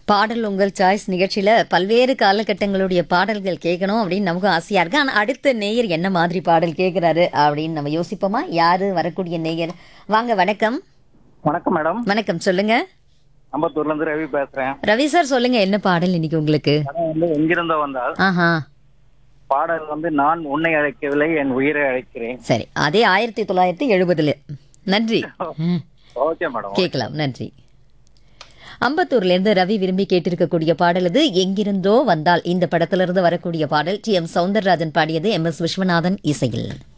பாடல் உங்கள் சாய்ஸ் நிகழ்ச்சியில பல்வேறு காலகட்டங்களுடைய பாடல்கள் கேட்கணும் அப்படின்னு நமக்கும் ஆசையா இருக்கு ஆனா அடுத்த நேயர் என்ன மாதிரி பாடல் கேட்கிறாரு அப்படின்னு நம்ம யோசிப்போமா யாரு வரக்கூடிய நேயர் வாங்க வணக்கம் வணக்கம் மேடம் வணக்கம் சொல்லுங்க அம்பத்தூர்ல இருந்து ரவி பேசுறேன் ரவி சார் சொல்லுங்க என்ன பாடல் இன்னைக்கு உங்களுக்கு படம் வந்து எங்கிருந்தோ வந்தால் ஆஹா பாடல் வந்து நான் உன்னை அழைக்கவில்லை என் உயிரை அழைக்கிறேன் சரி அதே ஆயிரத்தி தொள்ளாயிரத்தி எழுபதுல நன்றி ம், ஓகே மேடம் கேட்கலாம் நன்றி அம்பத்தூர்ல இருந்து ரவி விரும்பி கேட்டிருக்கக்கூடிய பாடல் இது எங்கிருந்தோ வந்தால் இந்த படத்திலிருந்து வரக்கூடிய பாடல் டி எம் சவுந்தரராஜன் பாடியது எம் எஸ் விஸ்வநாதன் இசையில்